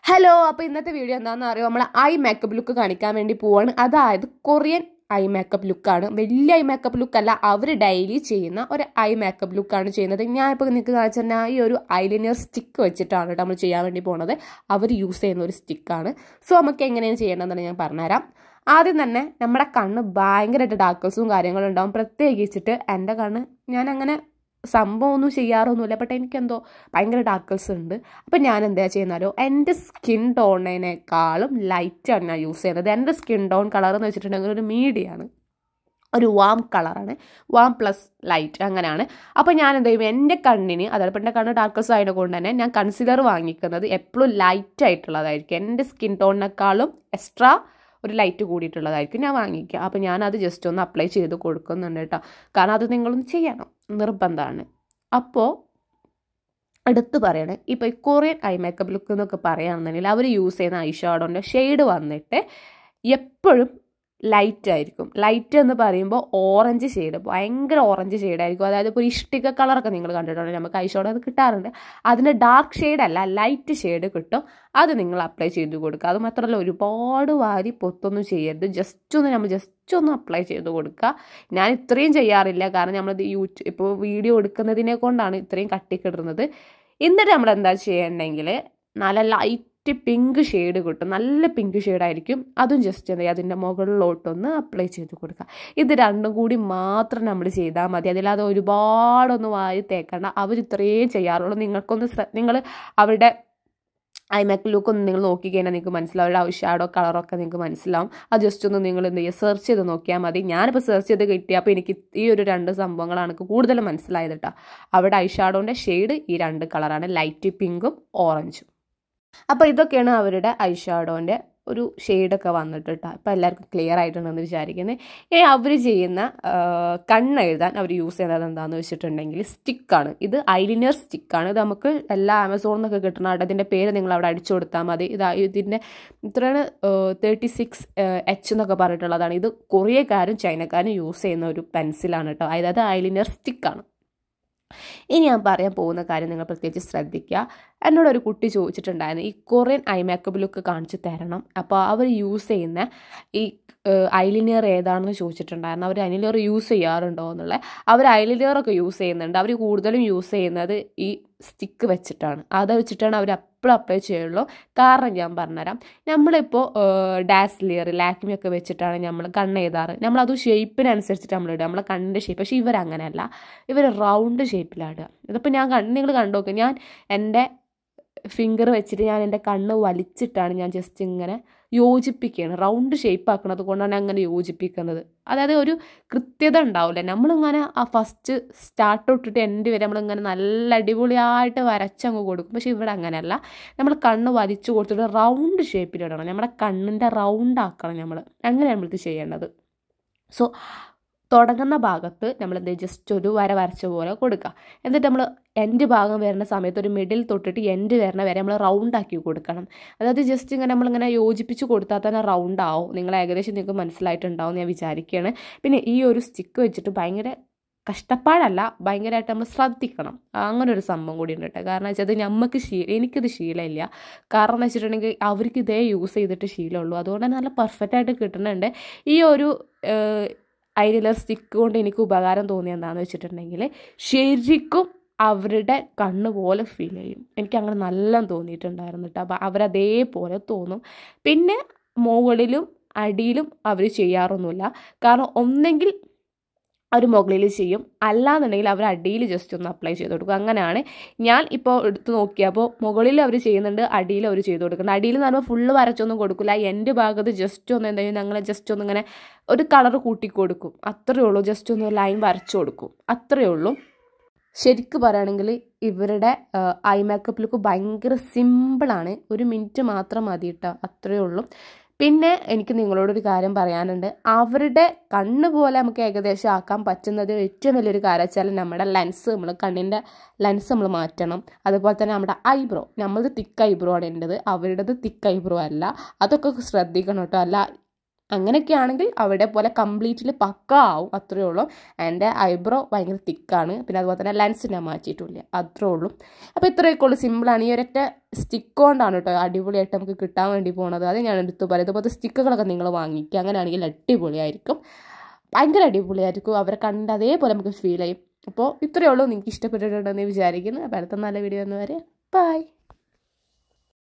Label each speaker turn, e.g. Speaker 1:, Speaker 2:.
Speaker 1: hello അപ്പോൾ ഇന്നത്തെ video എന്താണെന്ന് അറിയോ നമ്മൾ ഐ മേക്കപ്പ് ലുക്ക് കാണിക്കാൻ വേണ്ടി പോവാണ് അതായത് കൊറിയൻ ഐ മേക്കപ്പ് ലുക്കാണ് വലിയ ഐ മേക്കപ്പ് ലുക്ക് അല്ല അവർ ഡെയിലി ചെയ്യുന്ന ഒരു ഐ മേക്കപ്പ് ലുക്കാണ് ചെയ്യുന്നത് ഞാൻ ഇപ്പോൾ നിങ്ങൾക്ക് കാണിച്ചു തന്നെ ഈ ഒരു ഐലിനിയർ സ്റ്റിക്ക് വെച്ചിട്ടാണ് കേട്ടോ നമ്മൾ ചെയ്യാൻ വേണ്ടി പോണത് അവർ യൂസ് ചെയ്യുന്ന ഒരു സ്റ്റിക്കാണ് സോ നമുക്ക് എങ്ങനെയാണ് ചെയ്യേണ്ടതെന്ന് ഞാൻ പറഞ്ഞുതരാം ആദ്യം തന്നെ നമ്മുടെ കണ്ണ് ഭയങ്കരമായിട്ട് ഡാർക്കൽസും കാര്യങ്ങളും ഉണ്ടാവും പ്രത്യേകിച്ചിട്ട് എൻ്റെ കണ്ണ് ഞാൻ അങ്ങനെ സംഭവം ഒന്നും ചെയ്യാറൊന്നുമില്ല ബട്ട് എനിക്കെന്തോ ഭയങ്കര ഡാർക്കൽസ് ഉണ്ട് അപ്പം ഞാൻ എന്താ ചെയ്യുന്നാലോ എൻ്റെ സ്കിൻ ടോണിനേക്കാളും ലൈറ്റാണ് ഞാൻ യൂസ് ചെയ്യുന്നത് എൻ്റെ സ്കിൻ ടോൺ കളർ എന്ന് വെച്ചിട്ടുണ്ടെങ്കിൽ ഒരു മീഡിയാണ് ഒരു വാം കളറാണ് വാം പ്ലസ് ലൈറ്റ് അങ്ങനെയാണ് അപ്പോൾ ഞാൻ എന്ത് ചെയ്യും എൻ്റെ കണ്ണിന് അതായത് എൻ്റെ കണ്ണ് ഡാർക്കസ് ആയതുകൊണ്ട് തന്നെ ഞാൻ കൺസിലർ വാങ്ങിക്കുന്നത് എപ്പോഴും ലൈറ്റ് ആയിട്ടുള്ളതായിരിക്കും എൻ്റെ സ്കിൻ ടോണിനേക്കാളും എക്സ്ട്രാ ഒരു ലൈറ്റ് കൂടിയിട്ടുള്ളതായിരിക്കും ഞാൻ വാങ്ങിക്കുക അപ്പോൾ ഞാനത് ജസ്റ്റ് ഒന്ന് അപ്ലൈ ചെയ്ത് കൊടുക്കുന്നുണ്ട് കേട്ടോ കാരണം അത് നിങ്ങളൊന്ന് ചെയ്യണം നിർബന്ധമാണ് അപ്പോൾ എടുത്ത് പറയണേ ഇപ്പോൾ ഈ കൊറിയൻ ഐ മേക്കപ്പ് ലുക്ക് എന്നൊക്കെ പറയുകയാണെന്നുണ്ടെങ്കിൽ അവർ യൂസ് ചെയ്യുന്ന ഐ ഷാഡോൻ്റെ ഷെയ്ഡ് വന്നിട്ട് എപ്പോഴും ലൈറ്റ് ആയിരിക്കും ലൈറ്റ് എന്ന് പറയുമ്പോൾ ഓറഞ്ച് ഷെയ്ഡ് ഭയങ്കര ഓറഞ്ച് ഷെയ്ഡായിരിക്കും അതായത് ഇപ്പോൾ ഒരു ഇഷ്ടിക കളറൊക്കെ നിങ്ങൾ കണ്ടിട്ടുണ്ട് നമുക്ക് ഐ ഷാഡോ അത് കിട്ടാറുണ്ട് അതിന് ഡാർക്ക് ഷെയ്ഡ് അല്ല ലൈറ്റ് ഷെയ്ഡ് കിട്ടും അത് നിങ്ങൾ അപ്ലൈ ചെയ്ത് കൊടുക്കുക അത് മാത്രമല്ല ഒരുപാട് വാരി പൊത്തൊന്നും ചെയ്യരുത് ജസ്റ്റ് ഒന്ന് നമ്മൾ ജസ്റ്റ് ഒന്ന് അപ്ലൈ ചെയ്ത് കൊടുക്കുക ഞാൻ ഇത്രയും ചെയ്യാറില്ല കാരണം നമ്മളത് യൂട്യൂബ് ഇപ്പോൾ വീഡിയോ എടുക്കുന്നതിനെ കൊണ്ടാണ് ഇത്രയും കട്ടിക്കിടുന്നത് എന്നിട്ട് നമ്മൾ എന്താ ചെയ്യണമെങ്കിൽ നല്ല ലൈറ്റ് പിങ്ക് ഷെയ്ഡ് കിട്ടും നല്ല പിങ്ക് ഷെയ്ഡായിരിക്കും അതും ജസ്റ്റ് എന്താ അതിൻ്റെ മുകളിലോട്ടൊന്ന് അപ്ലൈ ചെയ്ത് കൊടുക്കുക ഇത് രണ്ടും കൂടി മാത്രം നമ്മൾ ചെയ്താൽ മതി അതില്ലാതെ ഒരുപാടൊന്നും വാരി തേക്കണ്ട അവർ ഇത്രയും ചെയ്യാറുള്ളൂ നിങ്ങൾക്കൊന്ന് നിങ്ങൾ അവരുടെ ഐ മേക്ക് ലുക്ക് ഒന്ന് നിങ്ങൾ നോക്കിക്കഴിഞ്ഞാൽ നിങ്ങൾക്ക് മനസ്സിലാവും അവരുടെ ഷാഡോ കളറൊക്കെ നിങ്ങൾക്ക് മനസ്സിലാവും അത് ജസ്റ്റ് ഒന്ന് നിങ്ങൾ എന്ത് ചെയ്യുക സെർച്ച് ചെയ്ത് നോക്കിയാൽ മതി ഞാനിപ്പോൾ സെർച്ച് ചെയ്ത് കിട്ടിയപ്പോൾ എനിക്ക് ഈ ഒരു രണ്ട് സംഭവങ്ങളാണ് എനിക്ക് കൂടുതൽ മനസ്സിലായത് കേട്ടോ അവിടെ ഐ ഷാഡോൻ്റെ ഷെയ്ഡ് ഈ രണ്ട് കളറാണ് ലൈറ്റ് പിങ്കും ഓറഞ്ചും അപ്പോൾ ഇതൊക്കെയാണ് അവരുടെ ഐ ഷാഡോൻ്റെ ഒരു ഷെയ്ഡൊക്കെ വന്നിട്ട് കേട്ടോ ഇപ്പോൾ എല്ലാവർക്കും ക്ലിയർ ആയിട്ടുണ്ടെന്ന് വിചാരിക്കുന്നത് ഇനി അവർ ചെയ്യുന്ന കണ്ണെഴുതാൻ അവർ യൂസ് ചെയ്യുന്നത് എന്താണെന്ന് വെച്ചിട്ടുണ്ടെങ്കിൽ സ്റ്റിക്കാണ് ഇത് ഐലിനിയർ സ്റ്റിക്കാണ് ഇത് നമുക്ക് എല്ലാ ആമസോണിൽ നിന്നൊക്കെ കിട്ടുന്ന അവിടെ ഇതിൻ്റെ പേര് നിങ്ങൾ അവിടെ അടിച്ചു കൊടുത്താൽ മതി ഇത് ഇതിൻ്റെ ഇത്രയാണ് തേർട്ടി സിക്സ് എച്ച് എന്നൊക്കെ പറഞ്ഞിട്ടുള്ളതാണ് ഇത് കൊറിയക്കാരും ചൈനക്കാരും യൂസ് ചെയ്യുന്ന ഒരു പെൻസിലാണ് കേട്ടോ അതായത് ഐലിനിയർ സ്റ്റിക്കാണ് ഇനി ഞാൻ പറയാൻ പോകുന്ന കാര്യം നിങ്ങൾ പ്രത്യേകിച്ച് ശ്രദ്ധിക്കുക എന്നോട് ഒരു കുട്ടി ചോദിച്ചിട്ടുണ്ടായിരുന്നു ഈ കൊറിയൻ ഐ മേക്കപ്പ് ലുക്ക് കാണിച്ചു തരണം അപ്പോൾ അവർ യൂസ് ചെയ്യുന്ന ഈ ഐലിനിയർ ഏതാണെന്ന് ചോദിച്ചിട്ടുണ്ടായിരുന്നു അവർ ഐലിനിയർ യൂസ് ചെയ്യാറുണ്ടോ എന്നുള്ളത് അവർ ഐലിനിയറൊക്കെ യൂസ് ചെയ്യുന്നുണ്ട് അവർ കൂടുതലും യൂസ് ചെയ്യുന്നത് ഈ സ്റ്റിക്ക് വെച്ചിട്ടാണ് അത് വെച്ചിട്ടാണ് അവർ എപ്പോഴും അപ്ലൈ ചെയ്യുള്ളൂ കാരണം ഞാൻ പറഞ്ഞുതരാം നമ്മളിപ്പോൾ ഡാസ്ലിയർ ലാക്മി ഒക്കെ വെച്ചിട്ടാണ് നമ്മൾ കണ്ണ് എഴുതാറ് നമ്മളത് ഷേപ്പിനനുസരിച്ചിട്ട് നമ്മൾ ഇടുക നമ്മളെ കണ്ണിൻ്റെ ഷേപ്പ് പക്ഷേ ഇവരങ്ങനെയല്ല ഇവർ റൗണ്ട് ഷേപ്പിലാണ് ഇടുക ഇതിപ്പോൾ ഞാൻ കണ്ണ് നിങ്ങൾ കണ്ടു നോക്കുക ഞാൻ എൻ്റെ ഫിംഗർ വെച്ചിട്ട് ഞാൻ എൻ്റെ കണ്ണ് വലിച്ചിട്ടാണ് ഞാൻ ജസ്റ്റ് ഇങ്ങനെ യോജിപ്പിക്കുകയാണ് റൗണ്ട് ഷേപ്പ് ആക്കുന്നത് കൊണ്ടാണ് അങ്ങനെ യോജിപ്പിക്കുന്നത് അതായത് ഒരു കൃത്യത ഉണ്ടാവില്ല നമ്മളിങ്ങനെ ആ ഫസ്റ്റ് സ്റ്റാർട്ട് തൊട്ടിട്ട് എൻഡ് വരെ നമ്മളിങ്ങനെ നല്ല അടിപൊളിയായിട്ട് വരച്ചങ്ങ് കൊടുക്കും പക്ഷേ ഇവിടെ അങ്ങനെയല്ല നമ്മൾ കണ്ണ് വലിച്ചു കൊടുത്തിട്ട് റൗണ്ട് ഷേപ്പിലിടണം നമ്മുടെ കണ്ണിൻ്റെ റൗണ്ട് ആക്കണം നമ്മൾ അങ്ങനെയാണ് നമ്മൾക്ക് ചെയ്യേണ്ടത് സോ തുടങ്ങുന്ന ഭാഗത്ത് നമ്മൾ എന്ത് ജസ്റ്റ് ഒരു വര വരച്ച പോലെ കൊടുക്കുക എന്നിട്ട് നമ്മൾ എൻഡ് ഭാഗം വരുന്ന സമയത്ത് ഒരു മിഡിൽ തൊട്ടിട്ട് എൻഡ് വരുന്ന വരെ നമ്മൾ റൗണ്ട് ആക്കി കൊടുക്കണം അതായത് ജസ്റ്റ് ഇങ്ങനെ നമ്മളിങ്ങനെ യോജിപ്പിച്ച് കൊടുത്താൽ തന്നെ റൗണ്ട് ആവും നിങ്ങൾ ഏകദേശം നിങ്ങൾക്ക് മനസ്സിലായിട്ടുണ്ടാവും ഞാൻ വിചാരിക്കുകയാണ് പിന്നെ ഈ ഒരു സ്റ്റിക്ക് വെച്ചിട്ട് ഭയങ്കര കഷ്ടപ്പാടല്ല ഭയങ്കരമായിട്ട് നമ്മൾ ശ്രദ്ധിക്കണം അങ്ങനെ ഒരു സംഭവം കൂടി ഉണ്ട് കേട്ടോ കാരണം വെച്ചാൽ നമുക്ക് ശീലം എനിക്കിത് ശീലമില്ല കാരണം എന്ന് വെച്ചിട്ടുണ്ടെങ്കിൽ അവർക്ക് ഇതേ യൂസ് ചെയ്തിട്ട് ശീലമുള്ളൂ അതുകൊണ്ട് തന്നെ നല്ല പെർഫെക്റ്റ് ആയിട്ട് കിട്ടുന്നുണ്ട് ഈ ഒരു ഐലിനർ സ്റ്റിക്ക് കൊണ്ട് എനിക്ക് ഉപകാരം തോന്നിയത് എന്താണെന്ന് വെച്ചിട്ടുണ്ടെങ്കിൽ ശരിക്കും അവരുടെ കണ്ണ് പോലെ ഫീൽ ചെയ്യും എനിക്ക് അങ്ങനെ നല്ല തോന്നിയിട്ടുണ്ടായിരുന്നു കേട്ടോ അപ്പോൾ അവരതേപോലെ തോന്നും പിന്നെ മുകളിലും അടിയിലും അവർ ചെയ്യാറൊന്നുമില്ല കാരണം ഒന്നെങ്കിൽ അവർ മുകളിൽ ചെയ്യും അല്ലാന്നുണ്ടെങ്കിൽ അവർ അടിയിൽ ജസ്റ്റ് ഒന്ന് അപ്ലൈ ചെയ്ത് കൊടുക്കും അങ്ങനെയാണ് ഞാൻ ഇപ്പോൾ എടുത്ത് നോക്കിയപ്പോൾ മുകളിൽ അവർ ചെയ്യുന്നുണ്ട് അടിയിൽ അവർ ചെയ്ത് കൊടുക്കുന്നുണ്ട് അടിയിൽ എന്ന് പറയുമ്പോൾ ഫുള്ള് വരച്ചൊന്നും കൊടുക്കില്ല എൻ്റെ ഭാഗത്ത് ജസ്റ്റ് ഒന്ന് എന്തെങ്കിലും ഞങ്ങൾ ജസ്റ്റ് ഒന്ന് ഇങ്ങനെ ഒരു കളർ കൂട്ടി കൊടുക്കും അത്രയേ ഉള്ളൂ ജസ്റ്റ് ഒന്ന് ലൈൻ വരച്ചു കൊടുക്കും അത്രയേ ഉള്ളൂ ശരിക്കും പറയുകയാണെങ്കിൽ ഇവരുടെ ഐ മേക്കപ്പ് ലുക്ക് ഭയങ്കര സിമ്പിളാണ് ഒരു മിനിറ്റ് മാത്രം മതി കേട്ടോ അത്രയേ ഉള്ളൂ പിന്നെ എനിക്ക് നിങ്ങളോടൊരു കാര്യം പറയാനുണ്ട് അവരുടെ കണ്ണ് പോലെ നമുക്ക് ഏകദേശം ആക്കാൻ പറ്റുന്നത് ഏറ്റവും വലിയൊരു കാര്യം വെച്ചാൽ നമ്മുടെ ലെൻസ് നമ്മൾ കണ്ണിൻ്റെ ലെൻസ് നമ്മൾ മാറ്റണം അതുപോലെ തന്നെ നമ്മുടെ ഐബ്രോ നമ്മളത് തിക്ക് ഐബ്രോ ആണ് എൻ്റെത് അവരുടേത് തിക്ക് ഐബ്രോ അല്ല അതൊക്കെ ശ്രദ്ധിക്കണം കേട്ടോ അല്ല അങ്ങനെയൊക്കെ ആണെങ്കിൽ അവിടെ പോലെ കംപ്ലീറ്റ്ലി പക്ക ആവും അത്രയേ ഉള്ളൂ എൻ്റെ ഐബ്രോ ഭയങ്കര തിക്കാണ് പിന്നെ അതുപോലെ തന്നെ ലെൻസ് ഞാൻ മാറ്റിയിട്ടില്ല അത്രേ ഉള്ളൂ അപ്പോൾ ഇത്രയൊക്കെ ഉള്ളൂ സിമ്പിളാണ് ഈ ഒരൊറ്റ സ്റ്റിക്ക് കൊണ്ടാണ് കേട്ടോ അടിപൊളിയായിട്ട് നമുക്ക് കിട്ടാൻ വേണ്ടി പോണത് അത് ഞാൻ എടുത്തു പറയും ഇതുപോലത്തെ സ്റ്റിക്കുകളൊക്കെ നിങ്ങൾ വാങ്ങിക്കുക അങ്ങനെയാണെങ്കിൽ അടിപൊളിയായിരിക്കും ഭയങ്കര അടിപൊളിയായിരിക്കും അവരെ കണ്ട് അതേപോലെ നമുക്ക് ഫീൽ ചെയ്യും അപ്പോൾ ഇത്രയേ ഉള്ളൂ നിങ്ങൾക്ക് ഇഷ്ടപ്പെട്ടിട്ടുണ്ടെന്ന് വിചാരിക്കുന്നു അപ്പോൾ അടുത്ത നല്ല വീഡിയോ എന്ന് വരെ ബൈ